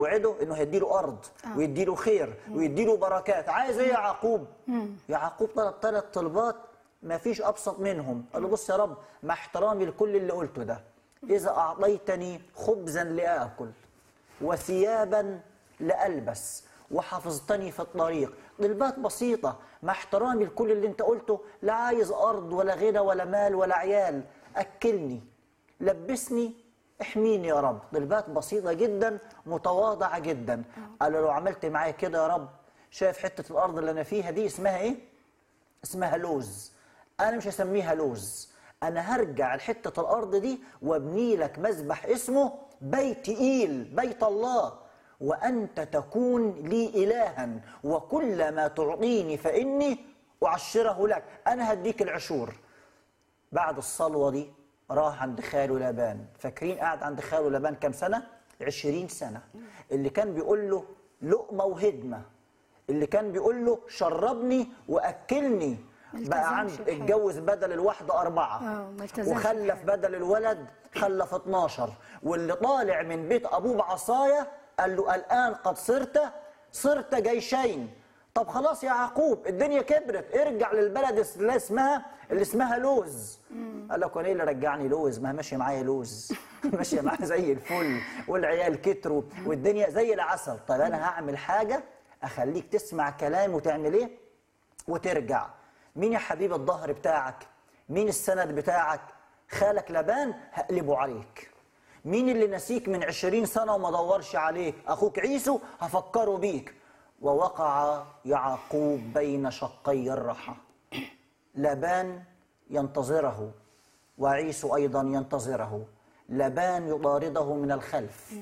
وعده انه هيديله ارض ويديله خير ويديله بركات عايز ايه يا يعقوب يعقوب طلب ثلاث طلبات ما فيش ابسط منهم قال له بص يا رب مع احترامي لكل اللي قلته ده اذا اعطيتني خبزا لاكل وثيابا لالبس وحفظتني في الطريق طلبات بسيطة مع احترامي لكل اللي انت قلته لا عايز أرض ولا غنى ولا مال ولا عيال أكلني لبسني احميني يا رب طلبات بسيطة جدا متواضعة جدا قال له لو عملت معايا كده يا رب شايف حتة الأرض اللي أنا فيها دي اسمها إيه؟ اسمها لوز أنا مش هسميها لوز أنا هرجع لحتة الأرض دي وابني لك مذبح اسمه بيت إيل بيت الله وأنت تكون لي إلها وكل ما تعطيني فإني أعشره لك أنا هديك العشور بعد الصلوة دي راح عند خاله لابان فاكرين قاعد عند خاله لابان كام سنة؟ عشرين سنة اللي كان بيقول له لقمة وهدمة اللي كان بيقول له شربني وأكلني بقى عند التزمش بحاجة. اتجوز بدل الواحدة أربعة آه، ما التزمش وخلف بدل الولد خلف 12 واللي طالع من بيت أبوه بعصاية قال له الآن قد صرت صرت جيشين طب خلاص يا يعقوب الدنيا كبرت ارجع للبلد اللي اسمها اللي اسمها لوز قال لك وانا ايه اللي رجعني لوز ما هي ماشيه معايا لوز ماشيه معايا زي الفل والعيال كتروا والدنيا زي العسل طب انا هعمل حاجه اخليك تسمع كلام وتعمل ايه وترجع مين يا حبيب الظهر بتاعك مين السند بتاعك خالك لبان هقلبه عليك مين اللي نسيك من عشرين سنة وما دورش عليك أخوك عيسو هفكره بيك ووقع يعقوب بين شقي الرحى لبان ينتظره وعيسو أيضا ينتظره لبان يطارده من الخلف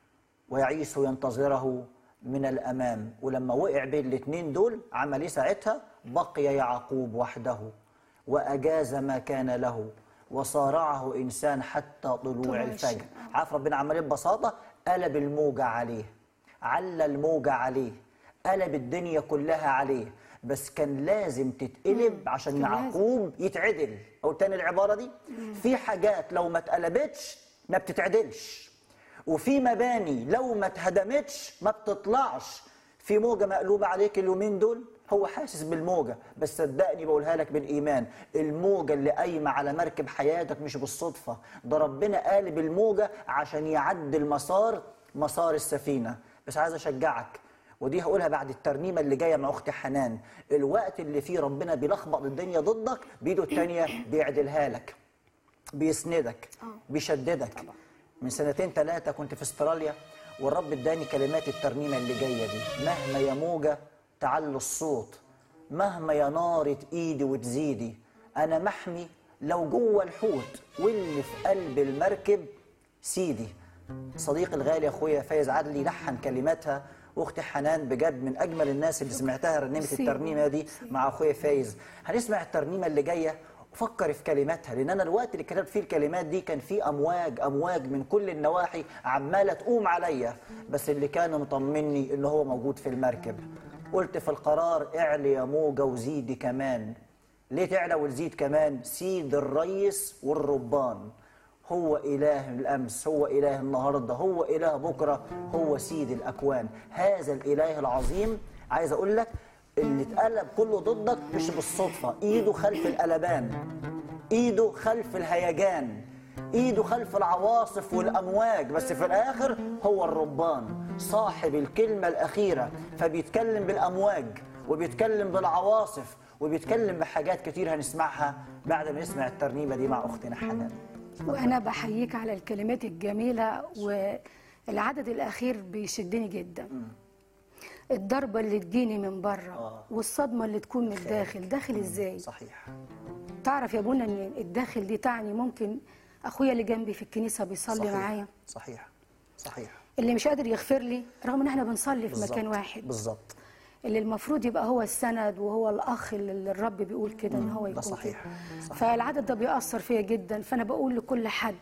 ويعيسو ينتظره من الأمام ولما وقع بين الاثنين دول عمل ايه ساعتها بقي يعقوب وحده وأجاز ما كان له وصارعه إنسان حتى طلوع طلوع الفجر الشمس. عارف ربنا عمل ايه ببساطة قلب الموجة عليه على الموجة عليه قلب الدنيا كلها عليه بس كان لازم تتقلب عشان كان لازم. يعقوب يتعدل أو تاني العبارة دي في حاجات لو ما اتقلبتش ما بتتعدلش وفي مباني لو ما اتهدمتش ما بتطلعش في موجة مقلوبة عليك اليومين دول هو حاسس بالموجة بس صدقني بقولها لك بالإيمان الموجة اللي قايمة على مركب حياتك مش بالصدفة ده ربنا قالب الموجة عشان يعدل مسار مسار السفينة بس عايز أشجعك ودي هقولها بعد الترنيمة اللي جاية مع أختي حنان الوقت اللي فيه ربنا بيلخبط الدنيا ضدك بإيده التانية بيعدلها لك بيسندك بيشددك من سنتين ثلاثة كنت في استراليا والرب اداني كلمات الترنيمة اللي جاية دي مهما يا موجة تعلو الصوت مهما يا نار ايدي وتزيدي انا محمي لو جوه الحوت واللي في قلب المركب سيدي صديقي الغالي اخويا فايز عدلي لحن كلماتها واختي حنان بجد من اجمل الناس اللي سمعتها رنمت ميرسي. الترنيمه دي مع اخويا فايز هنسمع الترنيمه اللي جايه وفكر في كلماتها لان انا الوقت اللي كتبت فيه الكلمات دي كان في امواج امواج من كل النواحي عماله تقوم عليا بس اللي كان مطمني ان هو موجود في المركب قلت في القرار اعلي يا موجه وزيدي كمان ليه تعلى وتزيد كمان سيد الريس والربان هو إله الأمس هو إله النهاردة هو إله بكرة هو سيد الأكوان هذا الإله العظيم عايز أقول لك اللي اتقلب كله ضدك مش بالصدفة إيده خلف القلبان إيده خلف الهيجان إيده خلف العواصف والأمواج بس في الآخر هو الربان صاحب الكلمة الأخيرة فبيتكلم بالأمواج وبيتكلم بالعواصف وبيتكلم بحاجات كتير هنسمعها بعد ما نسمع الترنيمة دي مع أختنا حنان وانا بحييك على الكلمات الجميله والعدد الاخير بيشدني جدا الضربه اللي تجيني من بره آه. والصدمه اللي تكون من الداخل داخل ازاي صحيح تعرف يا ابونا ان الداخل دي تعني ممكن اخويا اللي جنبي في الكنيسه بيصلي صحيح. معايا صحيح صحيح اللي مش قادر يغفر لي رغم ان احنا بنصلي في بالظبط. مكان واحد بالظبط اللي المفروض يبقى هو السند وهو الاخ اللي الرب بيقول كده ان هو ده يكون صحيح. كده صحيح. فالعدد ده بيأثر فيا جدا فانا بقول لكل حد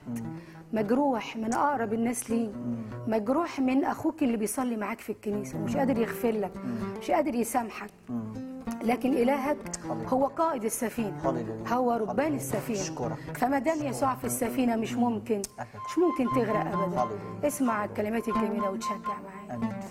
مجروح من اقرب الناس ليه مجروح من اخوك اللي بيصلي معاك في الكنيسه مش قادر يغفر لك مش قادر يسامحك لكن الهك هو قائد السفينه هللويا. هو ربان هللويا. السفينه أشكرك. فما دام يسوع في السفينه مش ممكن أبداً. مش ممكن تغرق ابدا هللويا. اسمع الكلمات الجميله وتشجع معايا امين